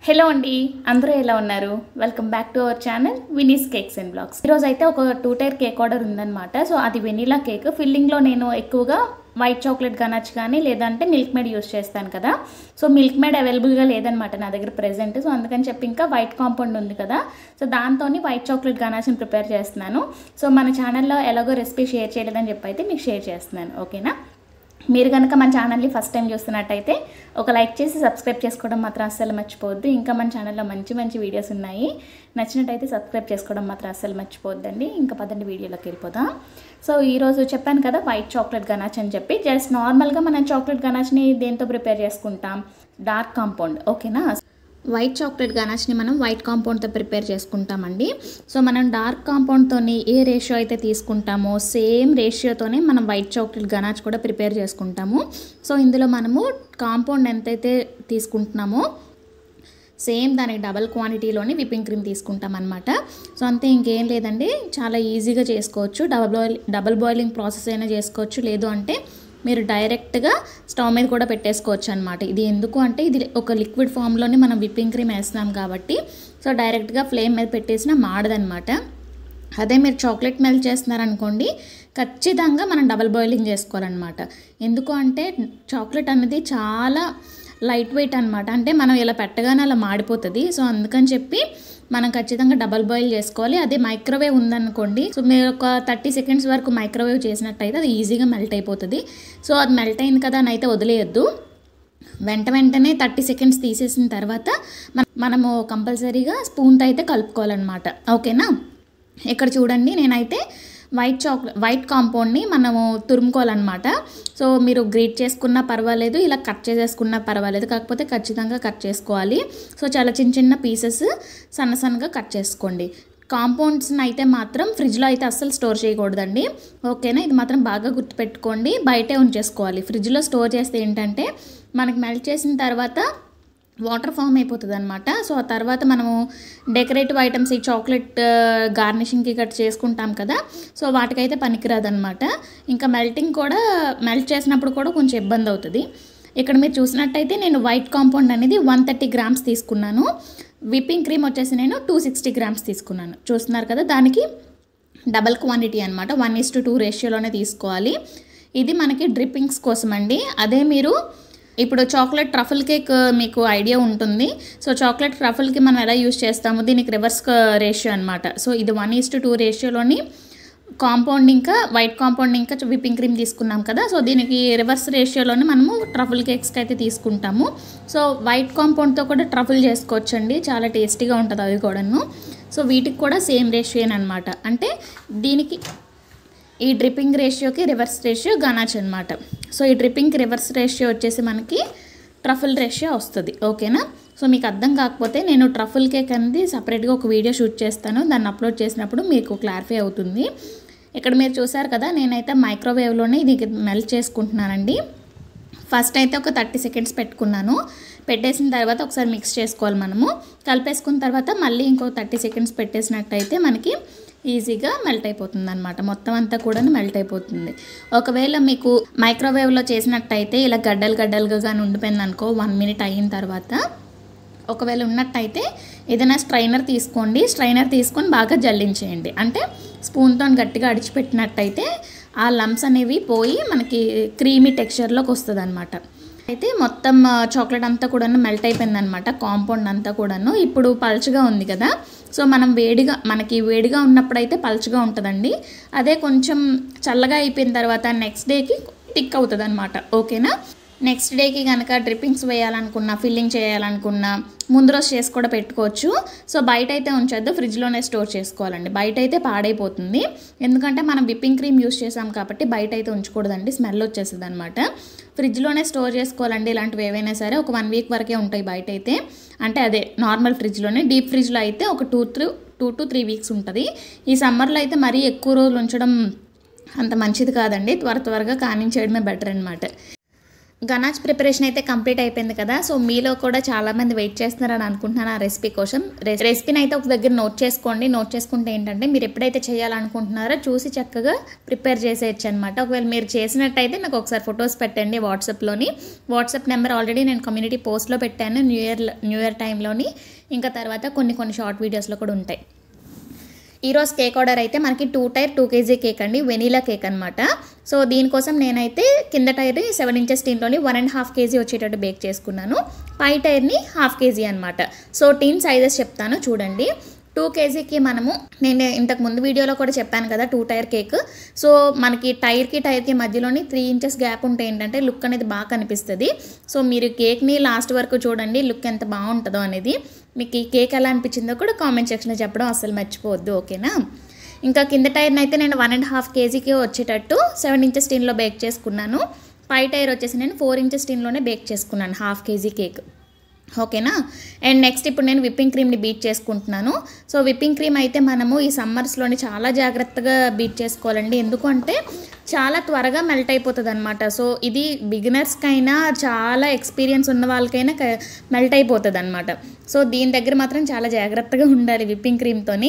hello అండి అందరూ ఎలా ఉన్నారు welcome back to our channel Vinee's cakes and blogs ఈరోజు అయితే ఒక టూ టైర్ కేక్ ఆర్డర్ ఉందన్నమాట సో అది వెనీలా కేక్ ఫిల్లింగ్లో నేను ఎక్కువగా వైట్ చాక్లెట్ గనచ్చు కానీ లేదంటే మిల్క్ మేడ్ యూస్ చేస్తాను కదా సో మిల్క్ మేడ్ అవైలబుల్గా లేదనమాట నా దగ్గర ప్రెజెంట్ సో అందుకని చెప్పి ఇంకా వైట్ కాంపౌండ్ ఉంది కదా సో దాంతో వైట్ చాక్లెట్ గనాచ్ని ప్రిపేర్ చేస్తున్నాను సో మన ఛానల్లో ఎలాగో రెసిపీ షేర్ చేయలేదని చెప్పి అయితే మీకు షేర్ చేస్తున్నాను ఓకేనా మీరు కనుక మన ఛానల్ని ఫస్ట్ టైం చూస్తున్నట్టయితే ఒక లైక్ చేసి సబ్స్క్రైబ్ చేసుకోవడం మాత్రం అస్సలు మర్చిపోవద్దు ఇంకా మన ఛానల్లో మంచి మంచి వీడియోస్ ఉన్నాయి నచ్చినట్టయితే సబ్స్క్రైబ్ చేసుకోవడం మాత్రం అస్సలు మర్చిపోవద్దండి ఇంకా పదండి వీడియోలోకి వెళ్ళిపోదాం సో ఈరోజు చెప్పాను కదా వైట్ చాక్లెట్ గనాచ్ అని చెప్పి జస్ట్ నార్మల్గా మనం చాక్లెట్ గనాచ్ని దేంతో ప్రిపేర్ చేసుకుంటాం డార్క్ కాంపౌండ్ ఓకేనా వైట్ చాక్లెట్ గనాచ్ని మనం వైట్ కాంపౌండ్తో ప్రిపేర్ చేసుకుంటామండి సో మనం డార్క్ కాంపౌండ్తోని ఏ రేషియో అయితే తీసుకుంటామో సేమ్ రేషియోతోనే మనం వైట్ చాక్లెట్ గనాచ్ కూడా ప్రిపేర్ చేసుకుంటాము సో ఇందులో మనము కాంపౌండ్ ఎంతైతే తీసుకుంటున్నామో సేమ్ దానికి డబల్ క్వాంటిటీలోని విప్పింగ్ క్రీమ్ తీసుకుంటాం అనమాట సో అంతే ఇంకేం లేదండి చాలా ఈజీగా చేసుకోవచ్చు double boil double boiling process అయినా చేసుకోవచ్చు లేదు అంటే మీరు డైరెక్ట్గా స్టవ్ మీద కూడా పెట్టేసుకోవచ్చు అనమాట ఇది ఎందుకు అంటే ఇది ఒక లిక్విడ్ ఫామ్లోనే మనం విప్పింగ్ క్రీమ్ వేస్తున్నాం కాబట్టి సో డైరెక్ట్గా ఫ్లేమ్ మీద పెట్టేసినా మాడదనమాట అదే మీరు చాక్లెట్ మెల్ట్ చేస్తున్నారనుకోండి ఖచ్చితంగా మనం డబల్ బాయిలింగ్ చేసుకోవాలన్నమాట ఎందుకు అంటే చాక్లెట్ అనేది చాలా లైట్ వెయిట్ అనమాట అంటే మనం ఇలా పెట్టగానే అలా మాడిపోతుంది సో అందుకని చెప్పి మనం ఖచ్చితంగా డబల్ బాయిల్ చేసుకోవాలి అదే మైక్రోవేవ్ ఉందనుకోండి సో మీరు ఒక థర్టీ సెకండ్స్ వరకు మైక్రోవేవ్ చేసినట్టయితే అది ఈజీగా మెల్ట్ అయిపోతుంది సో అది మెల్ట్ అయింది కదా అని అయితే వదిలేయద్దు వెంట వెంటనే థర్టీ సెకండ్స్ తీసేసిన తర్వాత మన- మనము కంపల్సరీగా స్పూన్తో అయితే కలుపుకోవాలన్నమాట ఓకేనా ఇక్కడ చూడండి నేనైతే వైట్ చాక్లెట్ వైట్ కాంపౌండ్ని మనము తురుముకోవాలన్నమాట సో మీరు గ్రేట్ చేసుకున్నా పర్వాలేదు ఇలా కట్ చేసేసుకున్నా పర్వాలేదు కాకపోతే ఖచ్చితంగా కట్ చేసుకోవాలి సో చాలా చిన్న చిన్న పీసెస్ సన్న సన్నగా కట్ చేసుకోండి కాంపౌండ్స్ని అయితే మాత్రం ఫ్రిడ్జ్లో అయితే అస్సలు స్టోర్ చేయకూడదండి ఓకేనా ఇది మాత్రం బాగా గుర్తుపెట్టుకోండి బయటే ఉంచేసుకోవాలి ఫ్రిడ్జ్లో స్టోర్ చేస్తే ఏంటంటే మనకి మెల్ట్ చేసిన తర్వాత వాటర్ ఫామ్ అయిపోతుంది అనమాట సో ఆ తర్వాత మనము డెకరేటివ్ ఐటమ్స్ ఈ చాక్లెట్ గార్నిషింగ్కి కట్ చేసుకుంటాం కదా సో వాటికైతే పనికిరాదనమాట ఇంకా మెల్టింగ్ కూడా మెల్ట్ చేసినప్పుడు కూడా కొంచెం ఇబ్బంది అవుతుంది ఇక్కడ మీరు చూసినట్టయితే నేను వైట్ కాంపౌండ్ అనేది వన్ థర్టీ గ్రామ్స్ తీసుకున్నాను విప్పింగ్ క్రీమ్ వచ్చేసి నేను టూ సిక్స్టీ గ్రామ్స్ తీసుకున్నాను చూస్తున్నారు కదా దానికి డబల్ క్వాంటిటీ అనమాట వన్ ఇస్ టు టూ రేషియోలోనే తీసుకోవాలి ఇది మనకి డ్రిప్పింగ్స్ కోసం అండి అదే మీరు ఇప్పుడు చాక్లెట్ ట్రఫుల్ కేక్ మీకు ఐడియా ఉంటుంది సో చాక్లెట్ ట్రఫుల్కి మనం ఎలా యూస్ చేస్తాము దీనికి రివర్స్ రేషియో అనమాట సో ఇది వన్ ఈస్ టు టూ రేషియోలోని కాంపౌండ్ ఇంకా వైట్ కాంపౌండ్ ఇంకా విప్పింగ్ క్రీమ్ తీసుకున్నాం కదా సో దీనికి రివర్స్ రేషియోలోనే మనము ట్రఫుల్ కేక్స్కి అయితే తీసుకుంటాము సో వైట్ కాంపౌండ్తో కూడా ట్రఫుల్ చేసుకోవచ్చండి చాలా టేస్టీగా ఉంటుంది అవి కూడాను సో వీటికి కూడా సేమ్ రేషియో అనమాట అంటే దీనికి ఈ డ్రిప్పింగ్ రేషియోకి రివర్స్ రేషియో గనాచ్ అనమాట సో ఈ డ్రిప్పింగ్కి రివర్స్ రేషియో వచ్చేసి మనకి ట్రఫుల్ రేషియో వస్తుంది ఓకేనా సో మీకు అర్థం కాకపోతే నేను ట్రఫుల్ కేక్ అనేది సపరేట్గా ఒక వీడియో షూట్ చేస్తాను దాన్ని అప్లోడ్ చేసినప్పుడు మీకు క్లారిఫై అవుతుంది ఇక్కడ మీరు చూసారు కదా నేనైతే మైక్రోవేవ్లోనే ఇది మెల్ట్ చేసుకుంటున్నానండి ఫస్ట్ అయితే ఒక థర్టీ సెకండ్స్ పెట్టుకున్నాను పెట్టేసిన తర్వాత ఒకసారి మిక్స్ చేసుకోవాలి మనము కలిపేసుకున్న తర్వాత మళ్ళీ ఇంకో థర్టీ సెకండ్స్ పెట్టేసినట్టయితే మనకి ఈజీగా మెల్ట్ అయిపోతుంది అనమాట మొత్తం అంతా కూడా మెల్ట్ అయిపోతుంది ఒకవేళ మీకు మైక్రోవేవ్లో చేసినట్టయితే ఇలా గడ్డలు గడ్డలుగా కానీ ఉండిపోయింది అనుకో వన్ మినిట్ అయిన తర్వాత ఒకవేళ ఉన్నట్టయితే ఏదైనా స్ట్రైనర్ తీసుకోండి స్ట్రైనర్ తీసుకొని బాగా జల్లించేయండి అంటే స్పూన్తో గట్టిగా అడిచిపెట్టినట్టయితే ఆ లమ్స్ అనేవి పోయి మనకి క్రీమీ టెక్స్చర్లోకి వస్తుంది అనమాట అయితే మొత్తం ఆ, చాక్లెట్ అంతా కూడా మెల్ట్ అయిపోయింది అనమాట కాంపౌండ్ అంతా కూడాను ఇప్పుడు పల్చగా ఉంది కదా సో మనం వేడిగా మనకి వేడిగా ఉన్నప్పుడు అయితే పల్చగా ఉంటుందండి అదే కొంచెం చల్లగా అయిపోయిన తర్వాత నెక్స్ట్ డేకి టిక్ అవుతుంది అనమాట ఓకేనా నెక్స్ట్ డేకి కనుక డ్రిప్పింగ్స్ వేయాలనుకున్నా ఫిల్లింగ్ చేయాలనుకున్నా ముందు రోజు చేసి కూడా పెట్టుకోవచ్చు సో బయట అయితే ఉంచొద్దు ఫ్రిడ్జ్లోనే స్టోర్ చేసుకోవాలండి బయట అయితే పాడైపోతుంది ఎందుకంటే మనం విప్పింగ్ క్రీమ్ యూస్ చేసాం కాబట్టి బయట అయితే ఉంచకూడదండి స్మెల్ వచ్చేస్తుంది అనమాట ఫ్రిడ్జ్లోనే స్టోర్ చేసుకోవాలండి ఇలాంటివి ఏవైనా సరే ఒక వన్ వీక్ వరకే ఉంటాయి బయట అయితే అంటే అదే నార్మల్ ఫ్రిడ్జ్లోనే డీప్ ఫ్రిడ్జ్లో అయితే ఒక two three two to three weeks ఉంటుంది ఈ సమ్మర్లో అయితే మరీ ఎక్కువ రోజులు ఉంచడం అంత మంచిది కాదండి త్వర త్వరగా కానించేయడమే బెటర్ అనమాట గనాచ్ ప్రిపరేషన్ అయితే కంప్లీట్ అయిపోయింది కదా సో మీలో కూడా చాలా మంది వెయిట్ చేస్తున్నారని అనుకుంటున్నాను ఆ రెసిపీ కోసం రె- రెసిపీని అయితే ఒక దగ్గర నోట్ చేసుకోండి నోట్ చేసుకుంటే ఏంటంటే మీరు ఎప్పుడైతే చేయాలనుకుంటున్నారో చూసి చక్కగా ప్రిపేర్ చేసేయచ్చు అనమాట ఒకవేళ మీరు చేసినట్టయితే నాకు ఒకసారి ఫొటోస్ పెట్టండి వాట్సాప్లోని వాట్సాప్ నెంబర్ ఆల్రెడీ నేను కమ్యూనిటీ పోస్ట్లో పెట్టాను న్యూ ఇయర్ న్యూ ఇయర్ టైంలోని ఇంకా తర్వాత కొన్ని కొన్ని షార్ట్ వీడియోస్లో కూడా ఉంటాయి ఈరోజు కేక్ ఆర్డర్ అయితే మనకి two tier two KG cake అండి వెనీలా కేక్ అనమాట సో దీనికోసం నేనైతే కింద టైర్ సెవెన్ ఇంచెస్ టీన్లోని వన్ అండ్ హాఫ్ కేజీ వచ్చేటట్టు బేక్ చేసుకున్నాను పై టైర్ని హాఫ్ కేజీ అనమాట సో టీన్ సైజెస్ చెప్తాను చూడండి టూ కేజీకి మనము నేను ఇంతకు ముందు వీడియోలో కూడా చెప్పాను కదా టూ టైర్ కేక్ సో మనకి టైర్కి టైర్కి మధ్యలోని త్రీ ఇంచెస్ గ్యాప్ ఉంటే ఏంటంటే లుక్ అనేది బాగా కనిపిస్తుంది సో మీరు కేక్ని లాస్ట్ వరకు చూడండి లుక్ ఎంత బాగుంటుందో అనేది మీకు ఈ కేక్ ఎలా అనిపించిందో కూడా కామెంట్ సెక్షన్లో చెప్పడం అస్సలు మర్చిపోవద్దు ఓకేనా ఇంకా కింద టైర్ని అయితే నేను వన్ అండ్ హాఫ్ కేజీకి వచ్చేటట్టు సెవెన్ ఇంచెస్ టీన్లో బేక్ చేసుకున్నాను పై టైర్ వచ్చేసి నేను ఫోర్ ఇంచెస్ టీన్లోనే బేక్ చేసుకున్నాను హాఫ్ కేజీ కేక్ ఓకేనా అండ్ నెక్స్ట్ ఇప్పుడు నేను విప్పింగ్ క్రీమ్ని బీట్ చేసుకుంటున్నాను సో విప్పింగ్ క్రీమ్ అయితే మనము ఈ సమ్మర్స్లోని చాలా జాగ్రత్తగా బీట్ చేసుకోవాలండి ఎందుకంటే చాలా త్వరగా మెల్ట్ అయిపోతుంది అనమాట సో ఇది బిగినర్స్కైనా చాలా ఎక్స్పీరియన్స్ ఉన్న వాళ్ళకైనా మెల్ట్ అయిపోతుంది అనమాట సో దీని దగ్గర మాత్రం చాలా జాగ్రత్తగా ఉండాలి విప్పింగ్ క్రీమ్తోని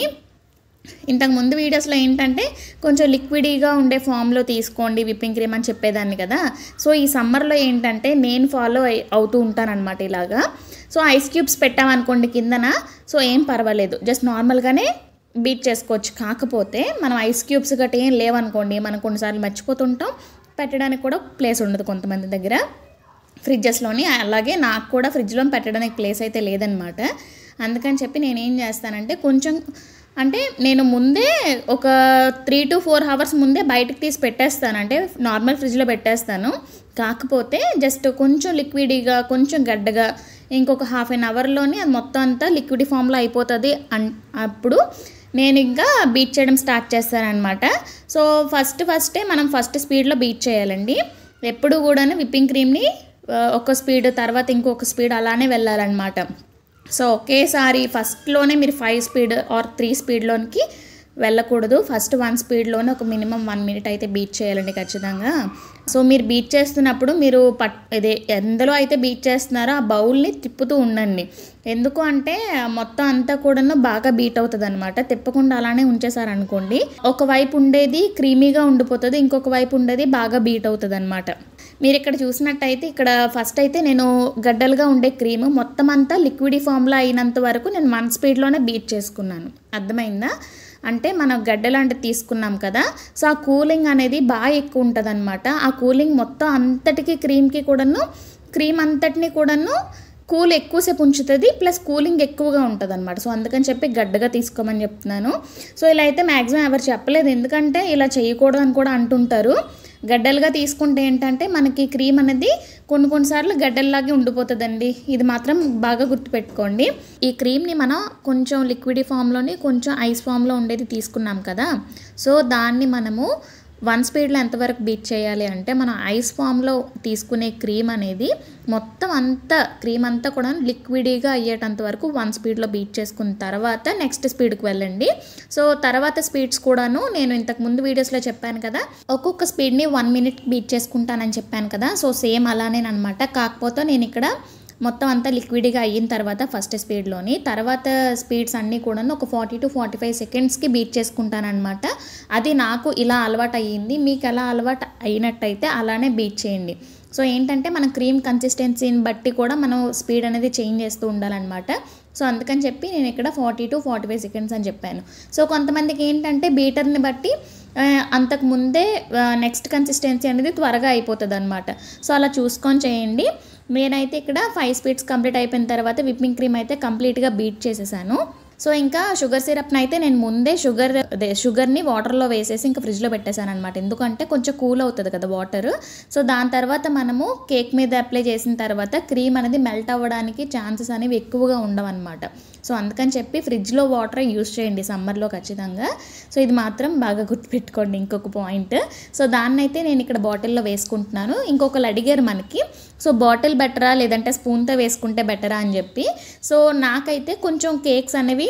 ఇంతకు ముందు వీడియోస్లో ఏంటంటే కొంచెం లిక్విడీగా ఉండే ఫామ్లో తీసుకోండి విప్పింగ్ క్రీమ్ అని చెప్పేదాన్ని కదా సో ఈ సమ్మర్లో ఏంటంటే నేను ఫాలో అవుతూ ఉంటానన్నమాట ఇలాగా సో ఐస్ క్యూబ్స్ పెట్టామనుకోండి కిందన సో ఏం పర్వాలేదు జస్ట్ నార్మల్గానే బీట్ చేసుకోవచ్చు కాకపోతే మనం ఐస్ క్యూబ్స్ గట్రా ఏం లేవనుకోండి మనం కొన్నిసార్లు మర్చిపోతుంటాం పెట్టడానికి కూడా ప్లేస్ ఉండదు కొంతమంది దగ్గర ఫ్రిడ్జెస్లోని అలాగే నాకు కూడా ఫ్రిడ్జ్లో పెట్టడానికి ప్లేస్ అయితే లేదనమాట అందుకని చెప్పి నేను ఏం చేస్తానంటే కొంచెం అంటే నేను ముందే ఒక త్రీ టు ఫోర్ అవర్స్ ముందే బయటకు తీసి పెట్టేస్తాను అంటే నార్మల్ ఫ్రిడ్జ్లో పెట్టేస్తాను కాకపోతే జస్ట్ కొంచెం లిక్విడీగా కొంచెం గడ్డగా ఇంకొక హాఫ్ అన్ అవర్లోని అది మొత్తం అంతా లిక్విడ్ ఫామ్లో అయిపోతుంది అన్ అప్పుడు నేను ఇంకా బీట్ చేయడం స్టార్ట్ చేస్తానమాట సో ఫస్ట్ ఫస్టే మనం ఫస్ట్ స్పీడ్లో బీట్ చేయాలండి ఎప్పుడు కూడా విప్పింగ్ క్రీమ్ని ఆ, ఒక స్పీడ్ తర్వాత ఇంకొక స్పీడ్ అలానే వెళ్ళాలన్నమాట సో ఒకేసారి ఫస్ట్లోనే మీరు ఫైవ్ స్పీడ్ ఆర్ త్రీ స్పీడ్లోనికి వెళ్ళకూడదు ఫస్ట్ వన్ స్పీడ్లోనే ఒక మినిమం వన్ మినిట్ అయితే బీట్ చేయాలండి ఖచ్చితంగా సో మీరు బీట్ చేస్తున్నప్పుడు మీరు పట్ ఇదే ఎందులో అయితే బీట్ చేస్తున్నారో ఆ బౌల్ని తిప్పుతూ ఉండండి ఎందుకు అంటే మొత్తం అంతా కూడాను బాగా బీట్ అవుతుంది అనమాట తిప్పకుండా అలానే ఉంచేసారనుకోండి ఒకవైపు ఉండేది క్రీమీగా ఉండిపోతుంది ఇంకొక వైపు ఉండేది బాగా బీట్ అవుతుంది అనమాట మీరు ఇక్కడ చూసినట్టయితే ఇక్కడ ఫస్ట్ అయితే నేను గడ్డలుగా ఉండే క్రీమ్ మొత్తం అంతా లిక్విడ్ ఫామ్లో అయినంత వరకు నేను వన్ స్పీడ్లోనే బీట్ చేసుకున్నాను అర్థమైందా అంటే మనం గడ్డ లాంటిది తీసుకున్నాం కదా సో ఆ కూలింగ్ అనేది బాగా ఎక్కువ ఉంటుంది అనమాట ఆ కూలింగ్ మొత్తం అంతటికి క్రీమ్కి కూడాను క్రీమ్ అంతటిని కూడాను కూల్ ఎక్కువసేపు ఉంచుతుంది ప్లస్ కూలింగ్ ఎక్కువగా ఉంటుంది అనమాట సో అందుకని చెప్పి గడ్డగా తీసుకోమని చెప్తున్నాను సో ఇలా అయితే మ్యాక్సిమం ఎవరు చెప్పలేదు ఎందుకంటే ఇలా చేయకూడదు అని కూడా అంటుంటారు గడ్డలుగా తీసుకుంటే ఏంటంటే మనకి క్రీమ్ అనేది కొన్ని కొన్నిసార్లు గడ్డల్లాగే ఉండిపోతుందండి ఇది మాత్రం బాగా గుర్తుపెట్టుకోండి ఈ క్రీమ్ని మనం కొంచెం లిక్విడ్ ఫామ్లోని కొంచెం ఐస్ ఫామ్లో ఉండేది తీసుకున్నాం కదా సో దాన్ని మనము వన్ స్పీడ్లో ఎంతవరకు బీట్ చేయాలి అంటే మనం ఐస్ ఫామ్లో తీసుకునే క్రీమ్ అనేది మొత్తం అంతా క్రీమ్ అంతా కూడా లిక్విడీగా అయ్యేటంత వరకు వన్ స్పీడ్లో బీట్ చేసుకున్న తర్వాత నెక్స్ట్ స్పీడ్కి వెళ్ళండి సో తర్వాత స్పీడ్స్ కూడాను నేను ఇంతకు ముందు వీడియోస్లో చెప్పాను కదా ఒక్కొక్క స్పీడ్ని వన్ మినిట్ బీట్ చేసుకుంటానని చెప్పాను కదా సో సేమ్ అలానేనమాట కాకపోతే నేను ఇక్కడ మొత్తం అంతా లిక్విడ్గా అయిన తర్వాత ఫస్ట్ స్పీడ్లోని తర్వాత స్పీడ్స్ అన్నీ కూడా ఒక ఫార్టీ టు ఫార్టీ ఫైవ్ సెకండ్స్కి బీట్ చేసుకుంటానమాట అది నాకు ఇలా అలవాటు అయ్యింది మీకు ఎలా అలవాటు అయినట్టయితే అలానే బీట్ చేయండి సో ఏంటంటే మన క్రీమ్ కన్సిస్టెన్సీని బట్టి కూడా మనం స్పీడ్ అనేది చేంజ్ చేస్తూ ఉండాలన్నమాట సో అందుకని చెప్పి నేను ఇక్కడ forty to forty five seconds అని చెప్పాను సో కొంతమందికి ఏంటంటే బీటర్ని బట్టి ఆ, అంతకు ముందే నెక్స్ట్ కన్సిస్టెన్సీ అనేది త్వరగా అయిపోతుంది అనమాట సో అలా చూసుకొని చేయండి నేనైతే ఇక్కడ ఫైవ్ స్పీడ్స్ కంప్లీట్ అయిపోయిన తర్వాత విప్పింగ్ క్రీమ్ అయితే కంప్లీట్గా బీట్ చేసేసాను సో ఇంకా షుగర్ సిరప్ని అయితే నేను ముందే షుగర్ అదే షుగర్ని వాటర్లో వేసేసి ఇంకా ఫ్రిడ్జ్లో పెట్టేశాను అనమాట ఎందుకంటే కొంచెం కూల్ అవుతుంది కదా వాటర్ సో దాని తర్వాత మనము కేక్ మీద అప్లై చేసిన తర్వాత క్రీమ్ అనేది మెల్ట్ అవ్వడానికి ఛాన్సెస్ అనేవి ఎక్కువగా ఉండవన్నమాట సో అందుకని చెప్పి ఫ్రిడ్జ్లో వాటర్ యూస్ చేయండి సమ్మర్లో ఖచ్చితంగా సో ఇది మాత్రం బాగా గుర్తుపెట్టుకోండి ఇంకొక పాయింట్ సో దాన్ని అయితే నేను ఇక్కడ బాటిల్లో వేసుకుంటున్నాను ఇంకొకరు అడిగారు మనకి సో బాటిల్ బెటరా లేదంటే స్పూన్తో వేసుకుంటే బెటరా అని చెప్పి సో నాకైతే కొంచెం కేక్స్ అనేవి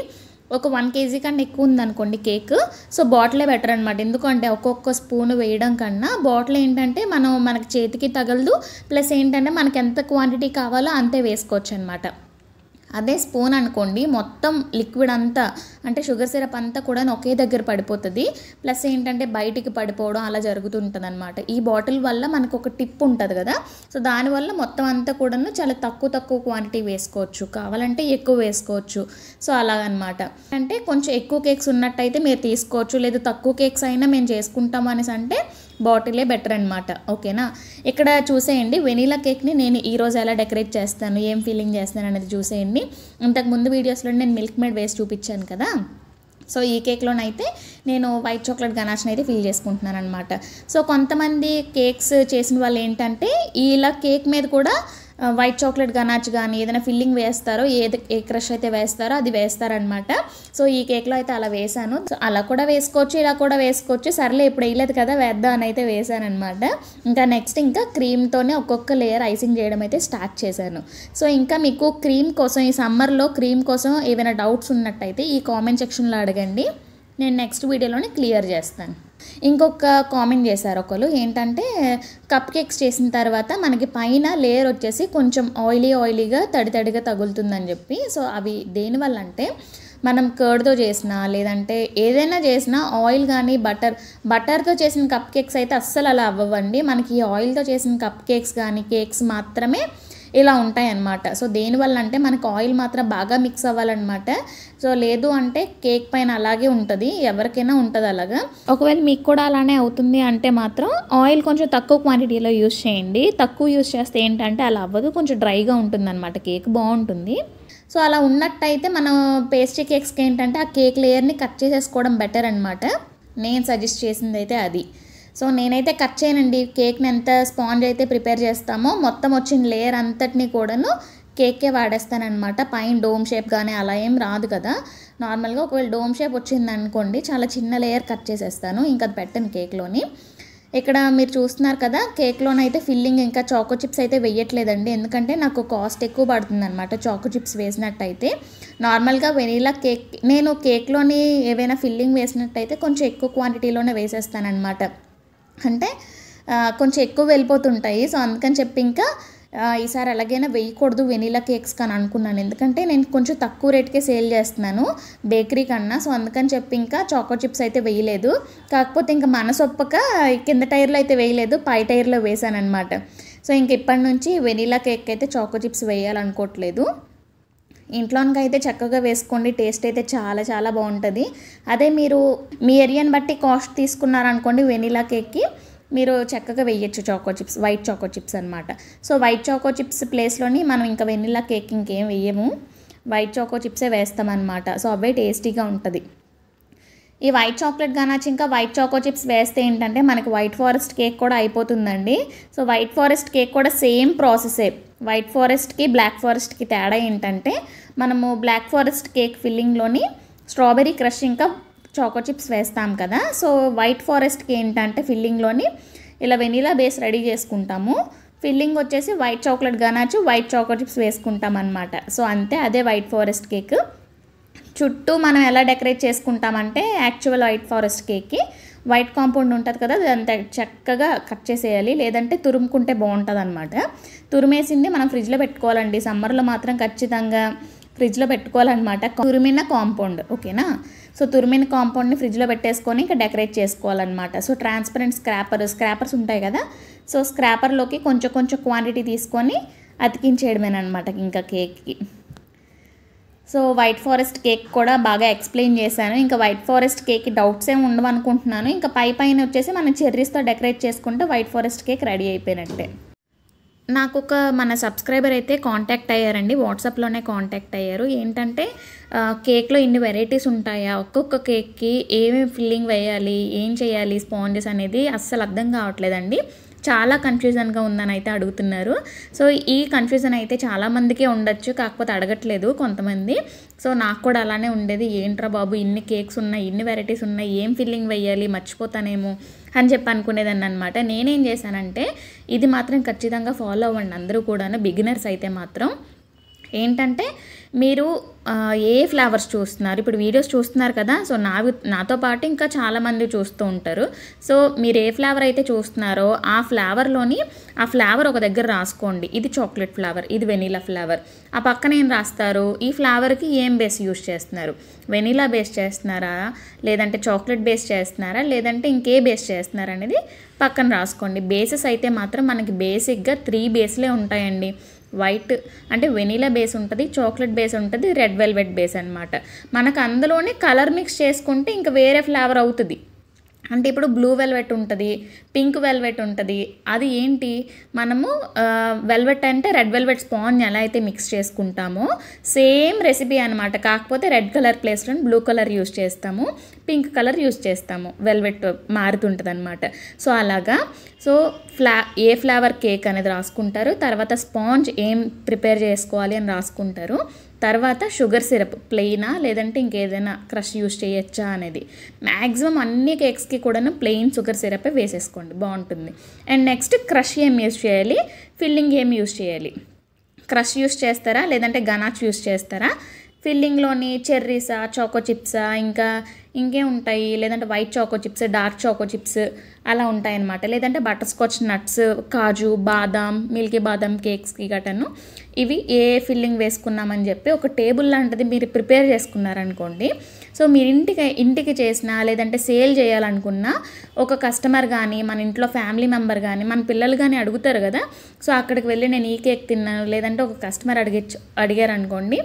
ఒక వన్ కేజీ కన్నా ఎక్కువ ఉందనుకోండి కేక్ సో బాటిలే బెటర్ అనమాట ఎందుకంటే ఒక్కొక్క స్పూన్ వేయడం కన్నా బాటిల్ ఏంటంటే మనం మనకి చేతికి తగలదు ప్లస్ ఏంటంటే మనకి ఎంత క్వాంటిటీ కావాలో అంతే వేసుకోవచ్చు అనమాట అదే స్పూన్ అనుకోండి మొత్తం లిక్విడ్ అంతా అంటే షుగర్ సిరప్ అంతా కూడా ఒకే దగ్గర పడిపోతుంది ప్లస్ ఏంటంటే బయటికి పడిపోవడం అలా జరుగుతుంటుంది అనమాట ఈ బాటిల్ వల్ల మనకు ఒక టిప్ ఉంటుంది కదా సో దానివల్ల మొత్తం అంతా కూడాను చాలా తక్కువ తక్కువ క్వాంటిటీ వేసుకోవచ్చు కావాలంటే ఎక్కువ వేసుకోవచ్చు సో అలాగనమాట అంటే కొంచెం ఎక్కువ కేక్స్ ఉన్నట్టయితే మీరు తీసుకోవచ్చు లేదు తక్కువ కేక్స్ అయినా మేము చేసుకుంటాం అనేసి అంటే బాటిలే బెటర్ అనమాట ఓకేనా ఇక్కడ చూసేయండి వెనీలా కేక్ని నేను ఈరోజు ఎలా డెకరేట్ చేస్తాను ఏం ఫీలింగ్ చేస్తాను అనేది చూసేయండి ఇంతకు ముందు వీడియోస్లో నేను మిల్క్ మేడ్ వేసి చూపించాను కదా సో ఈ కేక్లోనైతే నేను వైట్ చాక్లెట్ గనాష్ని అయితే ఫిల్ చేసుకుంటున్నాను అనమాట సో కొంతమంది కేక్స్ చేసిన వాళ్ళు ఏంటంటే ఇలా కేక్ మీద కూడా ఆ, వైట్ చాక్లెట్ గనాచ్ కానీ ఏదైనా ఫిల్లింగ్ వేస్తారో ఏది ఏ క్రష్ అయితే వేస్తారో అది వేస్తారనమాట సో ఈ కేక్లో అయితే అలా వేసాను సో అలా కూడా వేసుకోవచ్చు ఇలా కూడా వేసుకోవచ్చు సర్లే ఇప్పుడు వేయలేదు కదా వేద్దాం అని అయితే వేసాను అనమాట ఇంకా నెక్స్ట్ ఇంకా క్రీమ్తోనే ఒక్కొక్క లేయర్ ఐసింగ్ చేయడం అయితే స్టార్ట్ చేశాను సో ఇంకా మీకు క్రీమ్ కోసం ఈ సమ్మర్లో క్రీమ్ కోసం ఏమైనా డౌట్స్ ఉన్నట్టయితే ఈ కామెంట్ సెక్షన్లో అడగండి నేను నెక్స్ట్ వీడియోలోనే క్లియర్ చేస్తాను ఇంకొక కామెంట్ చేశారు ఒకరు ఏంటంటే కప్ కేక్స్ చేసిన తర్వాత మనకి పైన లేయర్ వచ్చేసి కొంచెం ఆయిలీ ఆయిలీగా తడి తడిగా తగులుతుందని చెప్పి సో అవి దేనివల్ల అంటే మనం కర్డ్తో చేసినా లేదంటే ఏదైనా చేసినా ఆయిల్ కానీ బటర్ బటర్తో చేసిన కప్ కేక్స్ అయితే అస్సలు అలా అవ్వవండి మనకి ఈ ఆయిల్తో చేసిన కప్ కేక్స్ కానీ కేక్స్ మాత్రమే ఇలా ఉంటాయి అన్నమాట సో దేనివల్ల అంటే మనకు ఆయిల్ మాత్రం బాగా మిక్స్ అవ్వాలన్నమాట సో లేదు అంటే కేక్ పైన అలాగే ఉంటుంది ఎవరికైనా ఉంటుంది అలాగా ఒకవేళ మీకు కూడా అలానే అవుతుంది అంటే మాత్రం ఆయిల్ కొంచెం తక్కువ క్వాంటిటీలో యూస్ చేయండి తక్కువ యూస్ చేస్తే ఏంటంటే అలా అవ్వదు కొంచెం డ్రైగా ఉంటుంది అనమాట కేక్ బాగుంటుంది సో అలా ఉన్నట్టయితే మనం పేస్ట్రీ కేక్స్కి ఏంటంటే ఆ కేక్ లేయర్ని కట్ చేసేసుకోవడం బెటర్ అనమాట నేను సజెస్ట్ చేసింది అయితే అది సో నేనైతే కట్ చేయనండి కేక్ని ఎంత స్పాంజ్ అయితే ప్రిపేర్ చేస్తామో మొత్తం వచ్చిన లేయర్ అంతటిని కూడాను కేకే వాడేస్తానమాట పైన డోమ్ షేప్ కానీ అలా ఏం రాదు కదా నార్మల్గా ఒకవేళ డోమ్ షేప్ వచ్చింది అనుకోండి చాలా చిన్న లేయర్ కట్ చేసేస్తాను ఇంకా అది పెట్టను కేక్లోని ఇక్కడ మీరు చూస్తున్నారు కదా కేక్లోనైతే ఫిల్లింగ్ ఇంకా చాకో చిప్స్ అయితే వేయట్లేదండి ఎందుకంటే నాకు కాస్ట్ ఎక్కువ పడుతుంది అనమాట చాకో చిప్స్ వేసినట్టయితే నార్మల్గా వెనీలా కేక్ నేను కేక్లోని ఏవైనా ఫిల్లింగ్ వేసినట్టయితే కొంచెం ఎక్కువ క్వాంటిటీలోనే వేసేస్తానమాట అంటే ఆ, కొంచెం ఎక్కువ వెళ్ళిపోతుంటాయి సో అందుకని చెప్పి ఇంకా ఆ, ఈసారి ఎలాగైనా వేయకూడదు వెనీలా కేక్స్ కానీ అనుకున్నాను ఎందుకంటే నేను కొంచెం తక్కువ రేట్కే సేల్ చేస్తున్నాను బేకరీ కన్నా సో అందుకని చెప్పి ఇంకా చాకో చిప్స్ అయితే వేయలేదు కాకపోతే ఇంకా మనసొప్పక కింద టైర్లో అయితే వేయలేదు పై టైర్లో వేసాను అనమాట సో ఇంక ఇప్పటి నుంచి వెనీలా కేక్ అయితే చాకో చిప్స్ వేయాలనుకోవట్లేదు ఇంట్లోనికి అయితే చక్కగా వేసుకోండి టేస్ట్ అయితే చాలా చాలా బాగుంటుంది అదే మీరు మీ ఏరియాని బట్టి కాస్ట్ తీసుకున్నారనుకోండి వెనీలా కేక్కి మీరు చక్కగా వేయచ్చు choco chips white choco chips అనమాట సో వైట్ చాకో చిప్స్ ప్లేస్లోని మనం ఇంకా వెనీలా కేక్ ఇంకేం వేయము వైట్ చాకో చిప్సే వేస్తామన్నమాట సో అవే టేస్టీగా ఉంటుంది ఈ వైట్ చాక్లెట్ గనాచి ఇంకా వైట్ చాకో చిప్స్ వేస్తే ఏంటంటే మనకి వైట్ ఫారెస్ట్ కేక్ కూడా అయిపోతుందండి సో వైట్ ఫారెస్ట్ కేక్ కూడా సేమ్ ప్రాసెసే వైట్ ఫారెస్ట్కి బ్లాక్ ఫారెస్ట్కి తేడా ఏంటంటే మనము బ్లాక్ ఫారెస్ట్ కేక్ ఫిల్లింగ్లోని స్ట్రాబెర్రీ క్రష్ ఇంకా చాకో చిప్స్ వేస్తాం కదా సో వైట్ ఫారెస్ట్కి ఏంటంటే ఫిల్లింగ్లోని ఇలా వెనీలా బేస్ రెడీ చేసుకుంటాము ఫిల్లింగ్ వచ్చేసి white chocolate ganache white choco chips వేసుకుంటాం అనమాట సో అంతే అదే వైట్ ఫారెస్ట్ కేక్ చుట్టూ మనం ఎలా డెకరేట్ చేసుకుంటామంటే యాక్చువల్ వైట్ ఫారెస్ట్ కేక్కి వైట్ కాంపౌండ్ ఉంటుంది కదా అదంతా చక్కగా కట్ చేసేయాలి లేదంటే తురుముకుంటే బాగుంటుంది అనమాట తురిమేసింది మనం ఫ్రిడ్జ్లో పెట్టుకోవాలండి సమ్మర్లో మాత్రం ఖచ్చితంగా ఫ్రిడ్జ్లో పెట్టుకోవాలన్నమాట తురిమిన కాంపౌండ్ ఓకేనా సో తురిమిన కాంపౌండ్ని ఫ్రిడ్జ్లో పెట్టేసుకొని ఇంకా డెకరేట్ చేసుకోవాలన్నమాట సో ట్రాన్స్పరెంట్ స్క్రాపర్ స్క్రాపర్స్ ఉంటాయి కదా సో స్క్రాపర్లోకి కొంచెం కొంచెం క్వాంటిటీ తీసుకొని అతికించేయడమేనమాట ఇంకా కేక్కి సో వైట్ ఫారెస్ట్ కేక్ కూడా బాగా ఎక్స్ప్లెయిన్ చేశాను ఇంకా వైట్ ఫారెస్ట్ కేక్ డౌట్స్ ఏమి ఉండవు అనుకుంటున్నాను ఇంకా పై పైన వచ్చేసి మనం చెర్రీస్తో డెకరేట్ చేసుకుంటే వైట్ ఫారెస్ట్ కేక్ రెడీ అయిపోయినట్టే నాకు ఒక మన సబ్స్క్రైబర్ అయితే కాంటాక్ట్ అయ్యారండి వాట్సాప్లోనే కాంటాక్ట్ అయ్యారు ఏంటంటే ఆ, కేక్లో ఇన్ని వెరైటీస్ ఉంటాయా ఒక్కొక్క కేక్కి ఏమేమి ఫిల్లింగ్ వేయాలి ఏం చేయాలి స్పాంజెస్ అనేది అస్సలు అర్థం కావట్లేదండి చాలా కన్ఫ్యూజన్గా ఉందని అయితే అడుగుతున్నారు సో ఈ కన్ఫ్యూజన్ అయితే చాలామందికే ఉండొచ్చు కాకపోతే అడగట్లేదు కొంతమంది సో నాకు కూడా అలానే ఉండేది ఏంట్రా బాబు ఇన్ని కేక్స్ ఉన్నాయి ఇన్ని వెరైటీస్ ఉన్నాయి ఏం ఫిల్లింగ్ వేయాలి మర్చిపోతానేమో అని చెప్పి అనుకునేదాన్ని అనమాట నేనేం చేశానంటే ఇది మాత్రం ఖచ్చితంగా ఫాలో అవ్వండి అందరూ కూడాను బిగినర్స్ అయితే మాత్రం ఏంటంటే మీరు ఆ, ఏ ఫ్లేవర్స్ చూస్తున్నారు ఇప్పుడు వీడియోస్ చూస్తున్నారు కదా సో నావి నాతో పాటు ఇంకా చాలామంది చూస్తూ ఉంటారు సో మీరు ఏ ఫ్లేవర్ అయితే చూస్తున్నారో ఆ ఫ్లేవర్లోని ఆ ఫ్లేవర్ ఒక దగ్గర రాసుకోండి ఇది చాక్లెట్ ఫ్లేవర్ ఇది వెనీలా ఫ్లేవర్ ఆ పక్కన ఏం రాస్తారు ఈ ఫ్లేవర్కి ఏం బేస్ యూస్ చేస్తున్నారు వెనీలా బేస్ చేస్తున్నారా లేదంటే చాక్లెట్ బేస్ చేస్తున్నారా లేదంటే ఇంకే బేస్ చేస్తున్నారా అనేది పక్కన రాసుకోండి బేసెస్ అయితే మాత్రం మనకి బేసిక్గా త్రీ బేస్లే ఉంటాయండి వైట్ అంటే వెనీలా బేస్ ఉంటుంది చాక్లెట్ బేస్ ఉంటుంది రెడ్ వెల్వెట్ బేస్ అనమాట మనకు అందులోనే కలర్ మిక్స్ చేసుకుంటే ఇంకా వేరే ఫ్లేవర్ అవుతుంది అంటే ఇప్పుడు బ్లూ వెల్వెట్ ఉంటుంది పింక్ వెల్వెట్ ఉంటుంది అది ఏంటి మనము వెల్వెట్ అంటే రెడ్ వెల్వెట్ స్పాంజ్ ఎలా అయితే మిక్స్ చేసుకుంటామో సేమ్ రెసిపీ అనమాట కాకపోతే రెడ్ కలర్ ప్లేస్లో బ్లూ కలర్ యూస్ చేస్తాము పింక్ కలర్ యూస్ చేస్తాము వెల్వెట్ మారుతుంటుంది అనమాట సో అలాగా సో ఫ్లా ఏ ఫ్లేవర్ కేక్ అనేది రాసుకుంటారు తర్వాత స్పాంజ్ ఏం ప్రిపేర్ చేసుకోవాలి అని రాసుకుంటారు తర్వాత షుగర్ సిరప్ ప్లెయినా లేదంటే ఇంకేదైనా క్రష్ యూస్ చేయొచ్చా అనేది మ్యాక్సిమం అన్ని కేక్స్కి కూడాను ప్లెయిన్ షుగర్ సిరపే వేసేసుకోండి బాగుంటుంది అండ్ నెక్స్ట్ క్రష్ ఏం యూస్ చేయాలి ఫిల్లింగ్ ఏం యూస్ చేయాలి క్రష్ యూస్ చేస్తారా లేదంటే గనాచ్ యూస్ చేస్తారా ఫిల్లింగ్లోని చెర్రీసా చాకో చిప్సా ఇంకా ఇంకేం ఉంటాయి లేదంటే white choco chips dark choco chips అలా ఉంటాయి అన్నమాట లేదంటే బటర్ స్కాచ్ నట్స్ కాజు బాదాం మిల్కీ బాదాం కేక్స్కి గటను ఇవి ఏ ఫిల్లింగ్ వేసుకున్నామని చెప్పి ఒక టేబుల్ లాంటిది మీరు ప్రిపేర్ చేసుకున్నారనుకోండి సో మీరు ఇంటికి ఇంటికి చేసినా లేదంటే సేల్ చేయాలనుకున్నా ఒక కస్టమర్ కానీ మన ఇంట్లో ఫ్యామిలీ మెంబర్ కానీ మన పిల్లలు కానీ అడుగుతారు కదా సో అక్కడికి వెళ్ళి నేను ఈ కేక్ తిన్నాను లేదంటే ఒక కస్టమర్ అడిగి అడిగారు అనుకోండి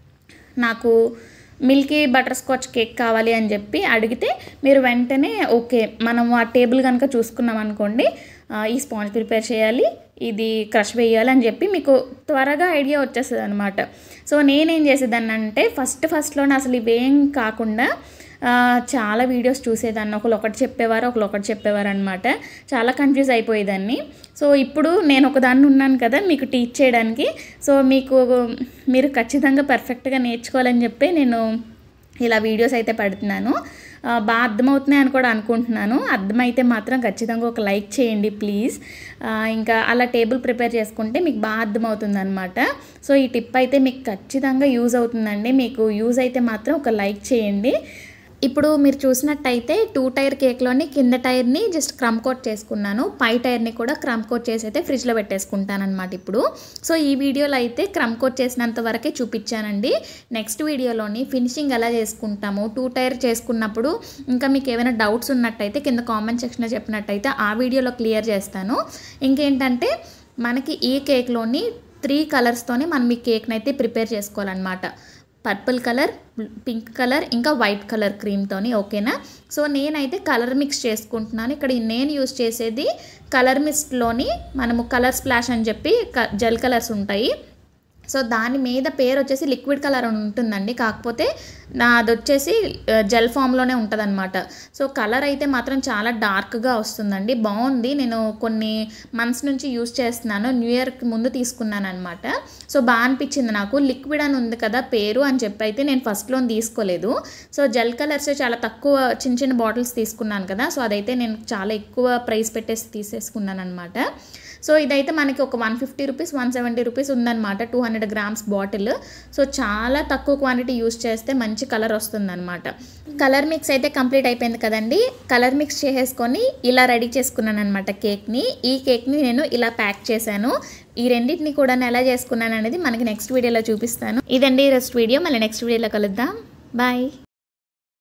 నాకు మిల్కీ బటర్ స్కాచ్ కేక్ కావాలి అని చెప్పి అడిగితే మీరు వెంటనే ఓకే మనం ఆ టేబుల్ కనుక చూసుకున్నాం అనుకోండి ఆ, ఈ స్పాంజ్ ప్రిపేర్ చేయాలి ఇది క్రష్ వేయాలి అని చెప్పి మీకు త్వరగా ఐడియా వచ్చేస్తుంది అనమాట సో నేనేం చేసేదాన్ని అంటే ఫస్ట్ ఫస్ట్లోనే అసలు ఇవేం కాకుండా ఆ, చాలా వీడియోస్ చూసేదాన్ని ఒకరు ఒకటి చెప్పేవారు ఒకరు ఒకటి చెప్పేవారు అనమాట చాలా కన్ఫ్యూజ్ అయిపోయేదాన్ని సో ఇప్పుడు నేను ఒకదాన్ని ఉన్నాను కదా మీకు టీచ్ చేయడానికి సో మీకు మీరు ఖచ్చితంగా పర్ఫెక్ట్గా నేర్చుకోవాలని చెప్పి నేను ఇలా వీడియోస్ అయితే పెడుతున్నాను ఆ, బాగా అర్థమవుతున్నాయి అని కూడా అనుకుంటున్నాను అర్థమైతే మాత్రం ఖచ్చితంగా ఒక లైక్ చేయండి ప్లీజ్ ఆ, ఇంకా అలా టేబుల్ ప్రిపేర్ చేసుకుంటే మీకు బాగా అర్థమవుతుంది అనమాట సో ఈ టిప్ అయితే మీకు ఖచ్చితంగా యూజ్ అవుతుందండి మీకు యూజ్ అయితే మాత్రం ఒక లైక్ చేయండి ఇప్పుడు మీరు చూసినట్టయితే టూ టైర్ కేక్లోని కింద టైర్ని జస్ట్ క్రమ్ కోట్ చేసుకున్నాను పై టైర్ని కూడా క్రమ్ కోట్ చేసి అయితే ఫ్రిడ్జ్లో పెట్టేసుకుంటాను అనమాట ఇప్పుడు సో ఈ వీడియోలో అయితే క్రమ్ కోట్ చేసినంత వరకే చూపించానండి నెక్స్ట్ వీడియోలోని ఫినిషింగ్ ఎలా చేసుకుంటాము టూ టైర్ చేసుకున్నప్పుడు ఇంకా మీకు ఏమైనా డౌట్స్ ఉన్నట్టయితే కింద కామెంట్ సెక్షన్లో చెప్పినట్టయితే ఆ వీడియోలో క్లియర్ చేస్తాను ఇంకేంటంటే మనకి ఈ కేక్లోని త్రీ కలర్స్తోనే మనం ఈ కేక్ని అయితే ప్రిపేర్ చేసుకోవాలన్నమాట పర్పుల్ కలర్ పింక్ కలర్ ఇంకా వైట్ కలర్ క్రీమ్తోని ఓకేనా సో నేనైతే కలర్ మిక్స్ చేసుకుంటున్నాను ఇక్కడ నేను యూస్ చేసేది కలర్ మిస్ట్లోని మనము కలర్ స్ప్లాష్ అని చెప్పి క- జెల్ కలర్స్ ఉంటాయి సో దాని మీద పేరు వచ్చేసి లిక్విడ్ కలర్ అని ఉంటుందండి కాకపోతే నాది వచ్చేసి ఆ, జెల్ ఫామ్లోనే ఉంటుందన్నమాట సో కలర్ అయితే మాత్రం చాలా డార్క్గా వస్తుందండి బాగుంది నేను కొన్ని మంత్స్ నుంచి యూస్ చేస్తున్నాను న్యూ ఇయర్కి ముందు తీసుకున్నాను అనమాట సో బాగా అనిపించింది నాకు లిక్విడ్ అని ఉంది కదా పేరు అని చెప్పి అయితే నేను ఫస్ట్లో తీసుకోలేదు సో జెల్ కలర్స్ చాలా తక్కువ చిన్న చిన్న బాటిల్స్ తీసుకున్నాను కదా సో అదైతే నేను చాలా ఎక్కువ ప్రైస్ పెట్టేసి తీసేసుకున్నాను అనమాట సో ఇదైతే మనకి ఒక one fifty rupees one seventy rupees ఉందన్నమాట two hundred grams bottle so చాలా తక్కువ క్వాంటిటీ యూస్ చేస్తే మంచి కలర్ వస్తుందన్నమాట కలర్ మిక్స్ అయితే కంప్లీట్ అయిపోయింది కదండి కలర్ మిక్స్ చేసేసుకొని ఇలా రెడీ చేసుకున్నాను అనమాట కేక్ని ఈ కేక్ని నేను ఇలా ప్యాక్ చేశాను ఈ రెండింటిని కూడా నేను ఎలా చేసుకున్నాను అనేది మనకి నెక్స్ట్ వీడియోలో చూపిస్తాను ఇదండి ఈ రెస్ట్ వీడియో మళ్ళీ నెక్స్ట్ వీడియోలో కలుద్దాం బాయ్